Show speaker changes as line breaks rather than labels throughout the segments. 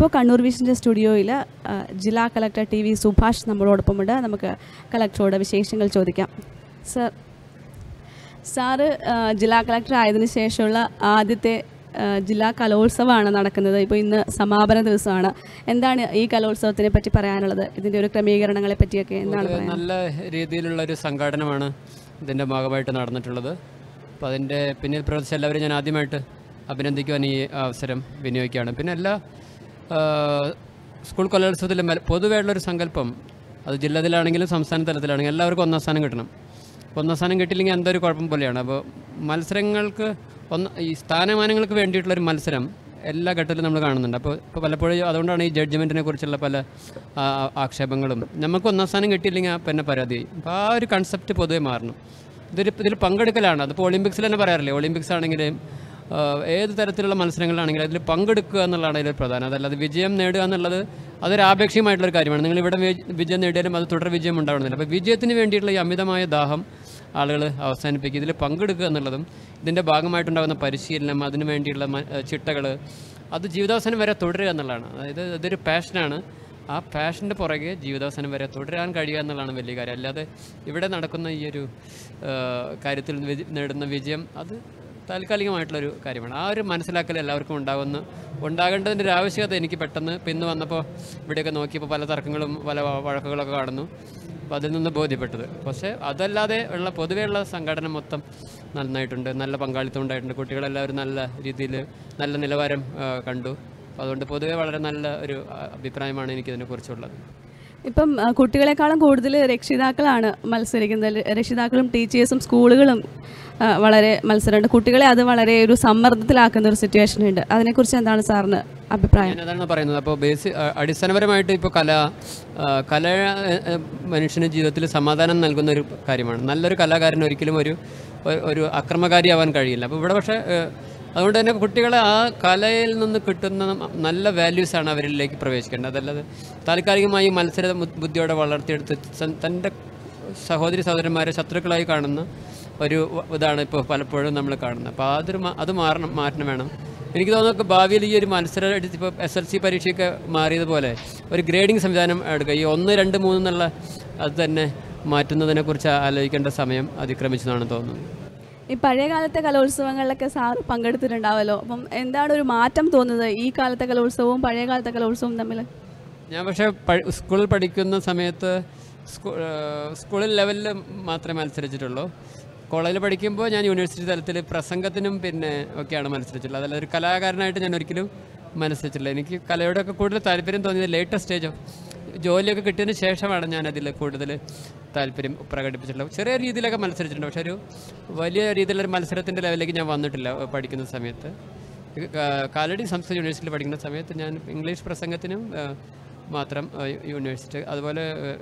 ഇപ്പോൾ കണ്ണൂർ വിഷൻ്റെ സ്റ്റുഡിയോയിൽ ജില്ലാ കളക്ടർ ടി വി സുഭാഷ് നമ്മളോടൊപ്പമുണ്ട് നമുക്ക് കളക്ടറോട് വിശേഷങ്ങൾ ചോദിക്കാം സർ സാറ് ആ, ജില്ലാ കളക്ടർ ആയതിനു ശേഷമുള്ള ആദ്യത്തെ ആ, ജില്ലാ കലോത്സവമാണ് നടക്കുന്നത് ഇപ്പോൾ ഇന്ന് സമാപന ദിവസമാണ് എന്താണ് ഈ കലോത്സവത്തിനെ പറ്റി പറയാനുള്ളത് ഇതിൻ്റെ ഒരു ക്രമീകരണങ്ങളെ പറ്റിയൊക്കെ എന്താണ്
പൊതുവെ
പറയാൻ
നല്ല രീതിയിലുള്ള ഒരു സംഘാടനമാണ് ഇതിൻ്റെ ഭാഗമായിട്ട് നടന്നിട്ടുള്ളത് അപ്പോൾ അതിൻ്റെ പിന്നിൽ പ്രവർത്തിച്ച എല്ലാവരും ഞാൻ ആദ്യമായിട്ട് അഭിനന്ദിക്കുവാൻ ഈ അവസരം വിനിയോഗിക്കുകയാണ് പിന്നെ എല്ലാ ആ, സ്കൂൾ കലോത്സവത്തിലും മല- പൊതുവെയുള്ളൊരു സങ്കല്പം അത് ജില്ലാതലത്തിലാണെങ്കിലും സംസ്ഥാന തലത്തിലാണെങ്കിലും എല്ലാവർക്കും ഒന്നാം സ്ഥാനം കിട്ടണം ഒന്നാം സ്ഥാനം കിട്ടിയില്ലെങ്കിൽ എന്തോ ഒരു കുഴപ്പം പോലെയാണ് അപ്പോൾ മത്സരങ്ങൾക്ക് ഒന്ന് ഈ സ്ഥാനമാനങ്ങൾക്ക് വേണ്ടിയിട്ടുള്ളൊരു മത്സരം എല്ലാ ഘട്ടത്തിലും നമ്മൾ കാണുന്നുണ്ട് അപ്പോൾ ഇപ്പോൾ പലപ്പോഴും അതുകൊണ്ടാണ് ഈ ജഡ്ജ്മെൻറ്റിനെ കുറിച്ചുള്ള പല ആ, ആക്ഷേപങ്ങളും നമുക്ക് ഒന്നാം സ്ഥാനം കിട്ടിയില്ലെങ്കിൽ ആ പിന്നെ പരാതി അപ്പോൾ ആ ഒരു കൺസെപ്റ്റ് പൊതുവെ മാറണം ഇതൊരു ഇതിൽ പങ്കെടുക്കലാണ് അതിപ്പോൾ ഒളിമ്പിക്സിൽ തന്നെ പറയാറില്ലേ ഒളിമ്പിക്സ് ആണെങ്കിലും ആ, ഏത് തരത്തിലുള്ള മത്സരങ്ങളാണെങ്കിലും അതിൽ പങ്കെടുക്കുക എന്നുള്ളതാണ് അതിൽ പ്രധാനം അതല്ലാതെ വിജയം നേടുക എന്നുള്ളത് അതൊരു ആപേക്ഷികമായിട്ടുള്ളൊരു കാര്യമാണ് നിങ്ങൾ ഇവിടെ വി- വിജയം നേടിയാലും അത് തുടർ വിജയം ഉണ്ടാവണമെന്നില്ല അപ്പോൾ വിജയത്തിന് വേണ്ടിയിട്ടുള്ള ഈ അമിതമായ ദാഹം ആളുകൾ അവസാനിപ്പിക്കുക ഇതിൽ പങ്കെടുക്കുക എന്നുള്ളതും ഇതിൻ്റെ ഭാഗമായിട്ടുണ്ടാകുന്ന പരിശീലനം അതിനു വേണ്ടിയുള്ള ചിട്ടകൾ അത് ജീവിതാവസാനം വരെ തുടരുക എന്നുള്ളതാണ് അതായത് ഇതൊരു പാഷനാണ് ആ പാഷൻ്റെ പുറകെ ജീവിതാവസാനം വരെ തുടരാൻ കഴിയുക എന്നുള്ളതാണ് വലിയ കാര്യം അല്ലാതെ ഇവിടെ നടക്കുന്ന ഈ ഒരു ആ, കാര്യത്തിൽ വിജ- നേടുന്ന വിജയം അത് താൽക്കാലികമായിട്ടുള്ളൊരു കാര്യമാണ് ആ ഒരു മനസ്സിലാക്കൽ എല്ലാവർക്കും ഉണ്ടാകുന്ന ഉണ്ടാകേണ്ടതിൻ്റെ ഒരു ആവശ്യകത എനിക്ക് പെട്ടെന്ന് ഇപ്പം ഇന്ന് വന്നപ്പോൾ ഇവിടെയൊക്കെ നോക്കിയപ്പോൾ പല തർക്കങ്ങളും പല വ- വഴക്കുകളൊക്കെ കാണുന്നു അപ്പോൾ അതിൽ നിന്ന് ബോധ്യപ്പെട്ടത് പക്ഷേ അതല്ലാതെ ഉള്ള പൊതുവെയുള്ള സംഘടന മൊത്തം നന്നായിട്ടുണ്ട് നല്ല പങ്കാളിത്തം ഉണ്ടായിട്ടുണ്ട് കുട്ടികളെല്ലാവരും നല്ല രീതിയിൽ നല്ല നിലവാരം ആ, കണ്ടു അപ്പോൾ അതുകൊണ്ട് പൊതുവെ വളരെ നല്ല ഒരു ആ, അഭിപ്രായമാണ് എനിക്കിതിനെക്കുറിച്ചുള്ളത്
ഇപ്പം ആ, കുട്ടികളെക്കാളും കൂടുതൽ രക്ഷിതാക്കളാണ് മത്സരിക്കുന്നത് രക്ഷിതാക്കളും ടീച്ചേഴ്സും സ്കൂളുകളും ആ, വളരെ മത്സരമുണ്ട് കുട്ടികളെ അത് വളരെ ഒരു സമ്മർദ്ദത്തിലാക്കുന്ന ഒരു സിറ്റുവേഷൻ ഉണ്ട് അതിനെക്കുറിച്ച് എന്താണ് സാറിന് അഭിപ്രായം
ഞാൻ അതാണ് പറയുന്നത് അപ്പോൾ ബേസ് അ- അടിസ്ഥാനപരമായിട്ട് ഇപ്പോൾ കല ആ, കല ആ, മനുഷ്യന് ജീവിതത്തിൽ സമാധാനം നൽകുന്ന ഒരു കാര്യമാണ് നല്ലൊരു കലാകാരൻ ഒരിക്കലും ഒരു ഒരു- ഒരു അക്രമകാരിയാവാൻ കഴിയില്ല അപ്പോൾ ഇവിടെ പക്ഷേ ആ, അതുകൊണ്ട് തന്നെ കുട്ടികളെ ആ കലയിൽ നിന്ന് കിട്ടുന്ന നല്ല വാല്യൂസാണ് അവരിലേക്ക് പ്രവേശിക്കേണ്ടത് അതല്ലാതെ താൽക്കാലികമായി മത്സര ബു- ബുദ്ധിയോടെ വളർത്തിയെടുത്ത് സ- തൻ്റെ സഹോദരി സഹോദരന്മാരെ ശത്രുക്കളായി കാണുന്ന ഒരു വ- ഇതാണ് ഇപ്പോൾ പലപ്പോഴും നമ്മൾ കാണുന്നത് അപ്പോൾ അതൊരു മാ- അത് മാറണം മാറ്റം വേണം എനിക്ക് തോന്നുന്നു ഭാവിയിൽ ഈ ഒരു മത്സരം എടുത്ത് ഇപ്പോൾ എസ് എൽ സി പരീക്ഷയൊക്കെ മാറിയതുപോലെ ഒരു ഗ്രേഡിംഗ് സംവിധാനം എടുക്കുക ഈ ഒന്ന് രണ്ട് മൂന്ന് എന്നുള്ള അത് തന്നെ മാറ്റുന്നതിനെക്കുറിച്ച് ആലോചിക്കേണ്ട സമയം അതിക്രമിച്ചതാണ് തോന്നുന്നത്
ഈ പഴയ കാലത്തെ കലോത്സവങ്ങളിലൊക്കെ സാർ പങ്കെടുത്തിട്ടുണ്ടാവല്ലോ അപ്പം എന്താണ് ഒരു മാറ്റം തോന്നുന്നത് ഈ കാലത്തെ കലോത്സവവും പഴയ കാലത്തെ കലോത്സവവും തമ്മിൽ
ഞാൻ പക്ഷേ പ- സ്കൂളിൽ പഠിക്കുന്ന സമയത്ത് സ്കൂ ഏഹ് സ്കൂളിൽ ലെവലിൽ മാത്രമേ മത്സരിച്ചിട്ടുള്ളൂ കോളേജിൽ പഠിക്കുമ്പോൾ ഞാൻ യൂണിവേഴ്സിറ്റി തലത്തിൽ പ്രസംഗത്തിനും പിന്നെ ഒക്കെയാണ് മത്സരിച്ചിട്ടുള്ളത് അതല്ല ഒരു കലാകാരനായിട്ട് ഞാൻ ഒരിക്കലും മത്സരിച്ചിട്ടില്ല എനിക്ക് കലയോടൊക്കെ കൂടുതൽ താല്പര്യം തോന്നിയത് ലേറ്റസ്റ്റ് സ്റ്റേജ് ജോലിയൊക്കെ കിട്ടിയതിന് ശേഷമാണ് ഞാൻ അതിൽ കൂടുതൽ താല്പര്യം പ്രകടിപ്പിച്ചിട്ടുള്ളത് ചെറിയ രീതിയിലൊക്കെ മത്സരിച്ചിട്ടുണ്ട് പക്ഷേ ഒരു വലിയ രീതിയിലൊരു മത്സരത്തിൻ്റെ ലെവലിലേക്ക് ഞാൻ വന്നിട്ടില്ല ഏഹ് പഠിക്കുന്ന സമയത്ത് കാ- കാലടി സംസ്കൃത യൂണിവേഴ്സിറ്റിയിൽ പഠിക്കുന്ന സമയത്ത് ഞാൻ ഇംഗ്ലീഷ് പ്രസംഗത്തിനും ഏഹ്, മാത്രം ഏഹ്, യൂണിവേഴ്സിറ്റി അതുപോലെ ഏഹ്,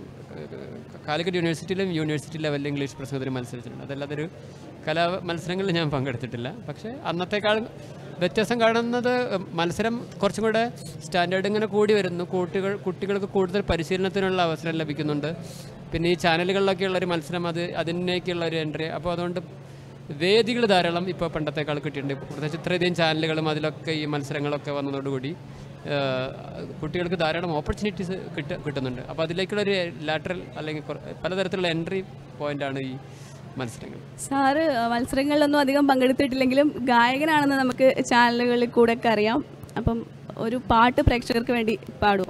ഏഹ്, കാലിക്കറ്റ് യൂണിവേഴ്സിറ്റിയിലും യൂണിവേഴ്സിറ്റി ലെവലിൽ ഇംഗ്ലീഷ് പ്രസംഗത്തിനും മത്സരിച്ചിട്ടുണ്ട് അതല്ലാതെ ഒരു കലാ മത്സരങ്ങളിൽ ഞാൻ പങ്കെടുത്തിട്ടില്ല പക്ഷേ അന്നത്തെക്കാൾ വ്യത്യാസം കാണുന്നത് ഏഹ്, മത്സരം കുറച്ചും കൂടെ സ്റ്റാൻഡേർഡ് ഇങ്ങനെ കൂടി വരുന്നു കുട്ടികൾ കുട്ടികൾക്ക് കൂടുതൽ പരിശീലനത്തിനുള്ള അവസരം ലഭിക്കുന്നുണ്ട് പിന്നെ ഈ ചാനലുകളിലൊക്കെയുള്ള ഒരു മത്സരം അത് അതിനേക്കുള്ള ഒരു എൻട്രി അപ്പോൾ അതുകൊണ്ട് വേദികൾ ധാരാളം ഇപ്പോൾ പണ്ടത്തേക്കാൾ കിട്ടിയിട്ടുണ്ട് പ്രത്യേകിച്ച് ഇത്രയധികം ചാനലുകളും അതിലൊക്കെ ഈ മത്സരങ്ങളൊക്കെ വന്നതോടുകൂടി ആ, കുട്ടികൾക്ക് ധാരാളം ഓപ്പർച്യൂണിറ്റീസ് കിട്ട കിട്ടുന്നുണ്ട് അപ്പോൾ അതിലേക്കുള്ളൊരു ലാറ്ററൽ അല്ലെങ്കിൽ കുറ- പലതരത്തിലുള്ള എൻട്രി പോയിന്റാണ് ഈ മത്സരങ്ങൾ
സാറ് മത്സരങ്ങളിലൊന്നും അധികം പങ്കെടുത്തിട്ടില്ലെങ്കിലും ഗായകനാണെന്ന് നമുക്ക് ചാനലുകളിൽ കൂടെ ഒക്കെ അറിയാം അപ്പം ഒരു പാട്ട് പ്രേക്ഷകർക്ക് വേണ്ടി പാടുമോ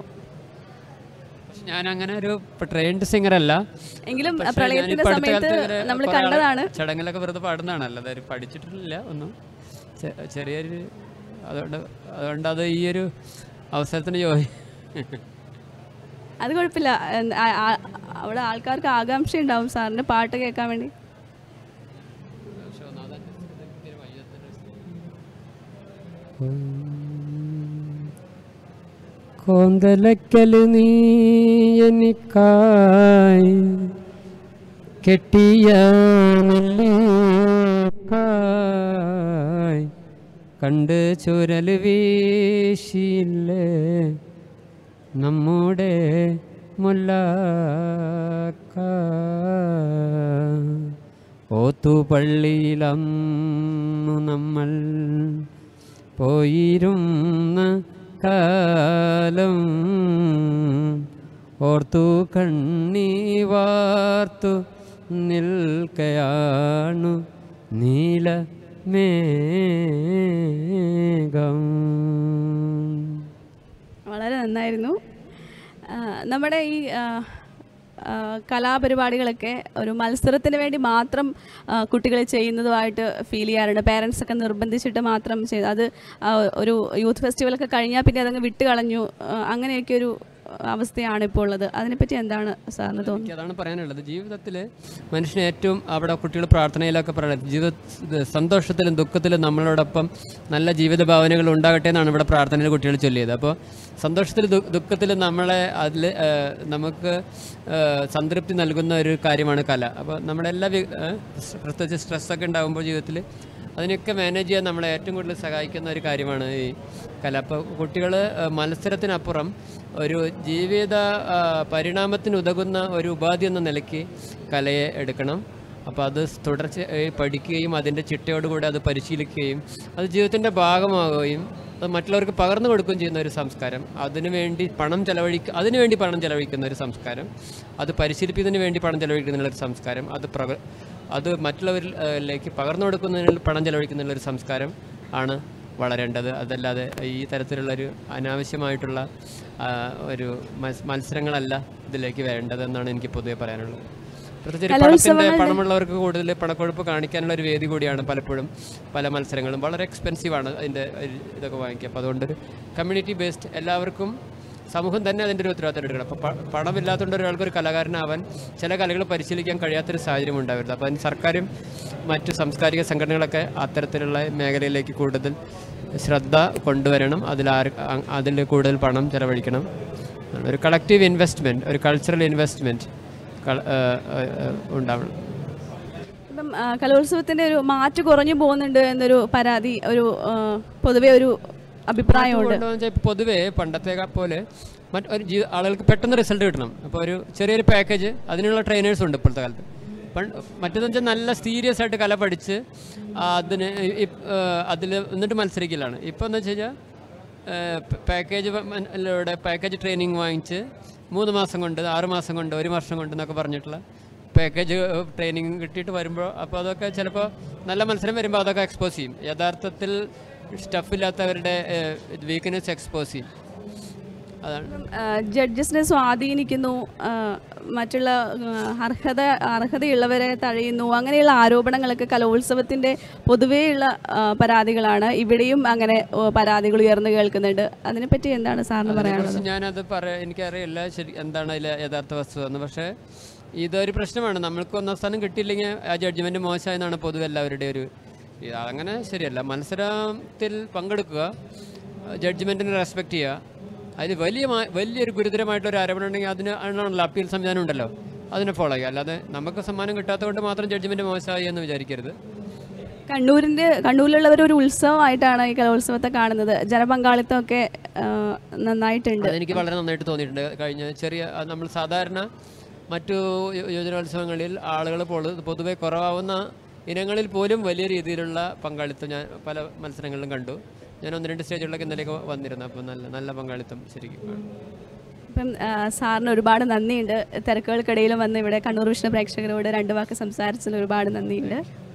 പക്ഷെ ഞാൻ അങ്ങനെ ഒരു ട്രെയിൻഡ് സിംഗർ അല്ല
എങ്കിലും
പക്ഷേ
പ്രളയത്തിന്റെ
ഞാനിപ്പോൾ അടുത്ത
സമയത്ത്
കാലത്ത് ഇങ്ങനെ
നമ്മൾ
കുറേ ആള്
കണ്ടതാണ്
ചടങ്ങിലൊക്കെ വെറുതെ പാടുന്നതാണ് അല്ലാതെ ഒരു പഠിച്ചിട്ടില്ല ഒന്നും ചെ- ചെറിയൊരു അതുകൊണ്ട് അതുകൊണ്ട് അത് ഈ ഒരു അവസരത്തിന് ജോലി
അത് കുഴപ്പമില്ല എന്ത് ആ- ആ- അവിടെ ആൾക്കാർക്ക് ആകാംക്ഷ ഉണ്ടാവും സാറിന്റെ പാട്ട് കേൾക്കാൻ വേണ്ടി
കോന്തലക്കല് നീ എനിക്കായി കെട്ടിയ നെല്ലിക്കായ് കണ്ട് ചുരൽ വീശില്ലേ നമ്മുടെ മുല്ലക്ക ഓത്തുപള്ളിയിലന്നു നമ്മൾ പോയിരുന്ന കാലം ഓർത്തു കണ്ണീ വാർത്തു നിൽക്കയാണു നീല മേഘം
വളരെ നന്നായിരുന്നു ആ, നമ്മുടെ ഈ ആ, ആ, കലാപരിപാടികളൊക്കെ ഒരു മത്സരത്തിന് വേണ്ടി മാത്രം കുട്ടികൾ ചെയ്യുന്നതുമായിട്ട് ഫീൽ ചെയ്യാറുണ്ട് പേരൻസ് ഒക്കെ നിർബന്ധിച്ചിട്ട് മാത്രം ചെയ്ത് അത് ആ, ഒരു യൂത്ത് ഫെസ്റ്റിവലൊക്കെ കഴിഞ്ഞാൽ പിന്നെ അതങ്ങ് വിട്ട് കളഞ്ഞു ആ, അങ്ങനെയൊക്കെ ഒരു അവസ്ഥയാണ് ഇപ്പോൾ ഉള്ളത് അതിനെപ്പറ്റി എന്താണ് സാറിന് തോന്നുന്നത്
എനിക്ക് അതാണ് പറയാനുള്ളത് ജീവിതത്തിൽ മനുഷ്യന് ഏറ്റവും അവിടെ കുട്ടികൾ പ്രാർത്ഥനയിലൊക്കെ പറയുന്നത് ജീവിത ഇത് സന്തോഷത്തിലും ദുഃഖത്തിലും നമ്മളോടൊപ്പം നല്ല ജീവിത ഭാവനകൾ ഉണ്ടാകട്ടെ എന്നാണ് ഇവിടെ പ്രാർത്ഥനയിൽ കുട്ടികൾ ചൊല്ലിയത് അപ്പോൾ സന്തോഷത്തിലും ദു- ദുഃഖത്തിലും നമ്മളെ അതിൽ നമുക്ക് ആ, സംതൃപ്തി നൽകുന്ന ഒരു കാര്യമാണ് കല അപ്പോൾ നമ്മുടെ എല്ലാ വി- ആ, പ്രത്യേകിച്ച് സ്ട്രെസ്സൊക്കെ ഉണ്ടാകുമ്പോൾ ജീവിതത്തിൽ അതിനൊക്കെ മാനേജ് ചെയ്യാൻ നമ്മളെ ഏറ്റവും കൂടുതൽ സഹായിക്കുന്ന ഒരു കാര്യമാണ് ഈ കല അപ്പോൾ കുട്ടികൾ മത്സരത്തിനപ്പുറം ഒരു ജീവിത ആ, പരിണാമത്തിന് ഉതകുന്ന ഒരു ഉപാധി എന്ന നിലയ്ക്ക് കലയെ എടുക്കണം അപ്പോൾ അത് തുടർച്ചയായി പഠിക്കുകയും അതിൻ്റെ ചിട്ടയോടുകൂടി അത് പരിശീലിക്കുകയും അത് ജീവിതത്തിൻ്റെ ഭാഗമാവുകയും അത് മറ്റുള്ളവർക്ക് പകർന്നു കൊടുക്കുകയും ചെയ്യുന്ന ഒരു സംസ്കാരം അതിനു വേണ്ടി പണം ചെലവഴിക്കുക അതിനു വേണ്ടി പണം ചെലവഴിക്കുന്ന ഒരു സംസ്കാരം അത് പരിശീലിപ്പിക്കുന്നതിന് വേണ്ടി പണം ചെലവഴിക്കുന്ന ഒരു സംസ്കാരം അത് പ്രവ അത് മറ്റുള്ളവരിലേക്ക് പകർന്നു കൊടുക്കുന്നതിന് പണം ചെലവഴിക്കുന്ന ഒരു സംസ്കാരം ആണ് വളരേണ്ടത് അതല്ലാതെ ഈ തരത്തിലുള്ളൊരു അനാവശ്യമായിട്ടുള്ള ആ, ഒരു മത്സ- മത്സരങ്ങളല്ല ഇതിലേക്ക് വേണ്ടതെന്നാണ് എനിക്ക് പൊതുവെ പറയാനുള്ളത് പ്രത്യേകിച്ച് ഒരു പണത്തിന്റെ പണമുള്ളവർക്ക് കൂടുതൽ പണക്കൊഴുപ്പ് കാണിക്കാനുള്ള ഒരു വേദി കൂടിയാണ് പലപ്പോഴും പല മത്സരങ്ങളും വളരെ എക്സ്പെൻസീവ് ആണ് അതിൻ്റെ ഒരു ഇതൊക്കെ വാങ്ങിക്കുക അപ്പോൾ അതുകൊണ്ടൊരു കമ്മ്യൂണിറ്റി ബേസ്ഡ് എല്ലാവർക്കും സമൂഹം തന്നെ അതിൻ്റെ ഒരു ഉത്തരവാദിത്തം എടുക്കണം അപ്പോൾ പ- പണമില്ലാത്തതുകൊണ്ട് ഒരാൾക്ക് ഒരു കലാകാരനാവാൻ ചില കലകൾ പരിശീലിക്കാൻ കഴിയാത്തൊരു സാഹചര്യം ഉണ്ടാവരുത് അപ്പോൾ അതിന് സർക്കാരും മറ്റു സാംസ്കാരിക സംഘടനകളൊക്കെ അത്തരത്തിലുള്ള മേഖലയിലേക്ക് കൂടുതൽ ശ്രദ്ധ കൊണ്ടുവരണം അതിൽ ആര് അതിൽ കൂടുതൽ പണം ചെലവഴിക്കണം ഒരു കളക്റ്റീവ് ഇൻവെസ്റ്റ്മെൻറ്റ് ഒരു കൾച്ചറൽ ഇൻവെസ്റ്റ്മെൻറ്റ് ഉണ്ടാവണം
ഇപ്പം ആ, കലോത്സവത്തിന്റെ ഒരു മാറ്റ് കുറഞ്ഞു പോകുന്നുണ്ട് എന്നൊരു പരാതി ഒരു ആ, പൊതുവെ ഒരു അഭിപ്രായമുണ്ട്
കൊണ്ടുപോകാന്ന് വെച്ചാൽ ഇപ്പോൾ പൊതുവേ പണ്ടത്തെ പോലെ മറ്റ് ഒരു ജീ ആളുകൾക്ക് പെട്ടെന്ന് റിസൾട്ട് കിട്ടണം അപ്പോൾ ഒരു ചെറിയൊരു പാക്കേജ് അതിനുള്ള ട്രെയിനേഴ്സ് ഉണ്ട് ഇപ്പോഴത്തെ കാലത്ത് പണ്ട് മറ്റേതെന്ന് വെച്ചാൽ നല്ല സീരിയസ് ആയിട്ട് കല പഠിച്ച് ആ, അതിന് അതിൽ എന്നിട്ട് മത്സരിക്കലാണ് ഇപ്പോൾ എന്ന് വെച്ച് കഴിഞ്ഞാൽ പാക്കേജ് ിലൂടെ പാക്കേജ് ട്രെയിനിങ് വാങ്ങിച്ച് മൂന്ന് മാസം കൊണ്ട് ആറ് മാസം കൊണ്ട് ഒരു വർഷം കൊണ്ട് എന്നൊക്കെ പറഞ്ഞിട്ടുള്ള പാക്കേജ് ട്രെയിനിങ് കിട്ടിയിട്ട് വരുമ്പോൾ അപ്പോൾ അതൊക്കെ ചിലപ്പോൾ നല്ല മത്സരം വരുമ്പോൾ അതൊക്കെ എക്സ്പോസ് ചെയ്യും യഥാർത്ഥത്തിൽ സ്റ്റഫില്ലാത്തവരുടെ വീക്ക്നെസ് എക്സ്പോസ് ചെയ്യും അതാണ്
ജഡ്ജസിനെ സ്വാധീനിക്കുന്നു ആ, മറ്റുള്ള ആ, അർഹത അർഹതയുള്ളവരെ തഴയുന്നു അങ്ങനെയുള്ള ആരോപണങ്ങളൊക്കെ കലോത്സവത്തിന്റെ പൊതുവെയുള്ള ആ, പരാതികളാണ് ഇവിടെയും അങ്ങനെ ഓ, പരാതികൾ ഉയർന്നു കേൾക്കുന്നുണ്ട് അതിനെപ്പറ്റി എന്താണ് സാറിന് പറയാനുള്ളത്
അതിനെക്കുറിച്ച് ഞാനത് പറയാ എനിക്കറിയില്ല ശരി എന്താണ് അതിലെ യഥാർത്ഥ വസ്തുത എന്ന് പക്ഷേ ഇതൊരു പ്രശ്നമാണ് നമ്മൾക്ക് ഒന്നാം സ്ഥാനം കിട്ടിയില്ലെങ്കിൽ ആ ജഡ്ജ്മെൻറ്റ് മോശമായെന്നാണ് പൊതുവെ എല്ലാവരുടെയും ഒരു ഇത് അങ്ങനെ ശരിയല്ല മത്സരത്തിൽ പങ്കെടുക്കുക ജഡ്ജ്മെൻറ്റിനെ റെസ്പെക്റ്റ് ചെയ്യുക അതിൽ വലിയ മാ- വലിയൊരു ഗുരുതരമായിട്ടൊരു ആരോപണം ഉണ്ടെങ്കിൽ അതിന് ആണല്ലോ അപ്പീൽ സംവിധാനം ഉണ്ടല്ലോ അതിനെ ഫോളോ ചെയ്യുക അല്ലാതെ നമുക്ക് സമ്മാനം കിട്ടാത്തതുകൊണ്ട് മാത്രം ജഡ്ജ്മെൻറ്റ് മോശമായി എന്ന് വിചാരിക്കരുത്
കണ്ണൂരിന്റെ കണ്ണൂരിലുള്ളവർ ഒരു ഉത്സവമായിട്ടാണ് ഈ കലോത്സവത്തെ കാണുന്നത് ജനപങ്കാളിത്തമൊക്കെ ആ, നന്നായിട്ടുണ്ട്
അതെനിക്ക് വളരെ നന്നായിട്ട് തോന്നിയിട്ടുണ്ട് കഴിഞ്ഞ ചെറിയ ആ, നമ്മൾ സാധാരണ മറ്റു യു- യുവജനോത്സവങ്ങളിൽ ആളുകൾ പൊതുവെ കുറവാവുന്ന ഇനങ്ങളിൽ പോലും വലിയ രീതിയിലുള്ള പങ്കാളിത്തം ഞാൻ പല മത്സരങ്ങളിലും കണ്ടു ഞാൻ ഒന്ന് രണ്ട് സ്റ്റേജുകളിലൊക്കെ ഇന്നലെയൊക്കെ വന്നിരുന്നു അപ്പോൾ നല്ല നല്ല പങ്കാളിത്തം ശരിക്കും കാണും
ഇപ്പം ആ, സാറിന് ഒരുപാട് നന്ദിയുണ്ട് തിരക്കുകൾക്കിടയിലും വന്ന് ഇവിടെ കണ്ണൂർ വിഷ്ണു പ്രേക്ഷകരോട് രണ്ട് വാക്ക് സംസാരിച്ചതിൽ ഒരുപാട് നന്ദിയുണ്ട്